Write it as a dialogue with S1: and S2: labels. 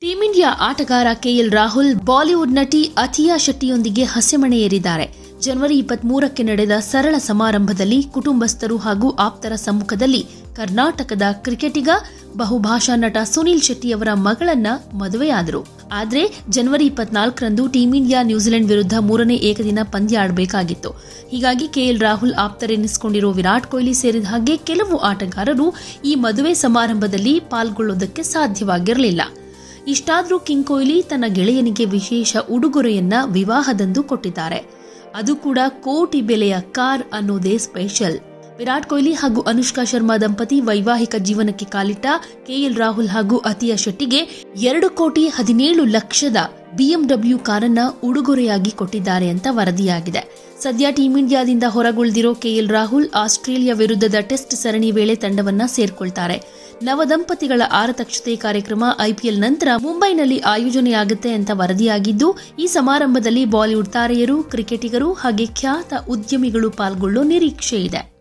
S1: team India ಆಟಗಾರ KL Rahul Bollywood ನಟಿ ಅಥಿಯಾ ಶೆಟ್ಟಿಯೊಂದಿಗೆ ಹಸೆಮಣೆ ಏರಿದ್ದಾರೆ ಜನವರಿ ಇಪ್ಪತ್ಮೂರಕ್ಕೆ ನಡೆದ ಸರಳ ಸಮಾರಂಭದಲ್ಲಿ ಕುಟುಂಬಸ್ಥರು ಹಾಗೂ ಆಪ್ತರ ಸಮ್ಮುಖದಲ್ಲಿ ಕರ್ನಾಟಕದ ಕ್ರಿಕೆಟಿಗ ಬಹುಭಾಷಾ ನಟ ಸುನೀಲ್ ಶೆಟ್ಟಿಯವರ ಮಗಳನ್ನ ಮದುವೆಯಾದರು ಆದ್ರೆ ಜನವರಿ ಇಪ್ಪತ್ನಾಲ್ಕರಂದು ಟೀಂ ಇಂಡಿಯಾ ನ್ಯೂಜಿಲೆಂಡ್ ವಿರುದ್ಧ ಮೂರನೇ ಏಕದಿನ ಪಂದ್ಯ ಆಡಬೇಕಾಗಿತ್ತು ಹೀಗಾಗಿ ಕೆಎಲ್ ರಾಹುಲ್ ಆಪ್ತರೆನಿಸಿಕೊಂಡಿರೋ ವಿರಾಟ್ ಕೊಹ್ಲಿ ಸೇರಿದ ಹಾಗೆ ಕೆಲವು ಆಟಗಾರರು ಈ ಮದುವೆ ಸಮಾರಂಭದಲ್ಲಿ ಪಾಲ್ಗೊಳ್ಳೋದಕ್ಕೆ ಸಾಧ್ಯವಾಗಿರಲಿಲ್ಲ ಇಷ್ಟಾದ್ರೂ ಕಿಂಗ್ ಕೊಹ್ಲಿ ತನ್ನ ಗೆಳೆಯನಿಗೆ ವಿಶೇಷ ಉಡುಗೊರೆಯನ್ನ ವಿವಾಹದಂದು ಕೊಟ್ಟಿದ್ದಾರೆ ಅದು ಕೂಡ ಕೋಟಿ ಬೆಲೆಯ ಕಾರ್ ಅನ್ನೋದೇ ಸ್ಪೆಷಲ್ ವಿರಾಟ್ ಕೊಹ್ಲಿ ಹಾಗೂ ಅನುಷ್ಕಾ ಶರ್ಮಾ ದಂಪತಿ ವೈವಾಹಿಕ ಜೀವನಕ್ಕೆ ಕಾಲಿಟ್ಟ ಕೆಎಲ್ ರಾಹುಲ್ ಹಾಗೂ ಅತಿಯಾ ಶೆಟ್ಟಿಗೆ ಎರಡು ಕೋಟಿ ಹದಿನೇಳು ಲಕ್ಷದ ಬಿಎಂಡಬ್ಲ್ಯೂ ಕಾರನ್ನ ಉಡುಗೊರೆಯಾಗಿ ಕೊಟ್ಟಿದ್ದಾರೆ ಅಂತ ವರದಿಯಾಗಿದೆ ಸದ್ಯ ಟೀಂ ಇಂಡಿಯಾದಿಂದ ಹೊರಗುಳಿದಿರೋ ಕೆಎಲ್ ರಾಹುಲ್ ಆಸ್ಟ್ರೇಲಿಯಾ ವಿರುದ್ಧದ ಟೆಸ್ಟ್ ಸರಣಿ ವೇಳೆ ತಂಡವನ್ನ ಸೇರ್ಕೊಳ್ತಾರೆ ನವದಂಪತಿಗಳ ಆರತಕ್ಷತೆ ಕಾರ್ಯಕ್ರಮ ಐಪಿಎಲ್ ನಂತರ ಮುಂಬೈನಲ್ಲಿ ಆಯೋಜನೆಯಾಗುತ್ತೆ ಅಂತ ವರದಿಯಾಗಿದ್ದು ಈ ಸಮಾರಂಭದಲ್ಲಿ ಬಾಲಿವುಡ್ ತಾರೆಯರು ಕ್ರಿಕೆಟಿಗರು ಹಾಗೆ ಖ್ಯಾತ ಉದ್ಯಮಿಗಳು ಪಾಲ್ಗೊಳ್ಳೋ ನಿರೀಕ್ಷೆ ಇದೆ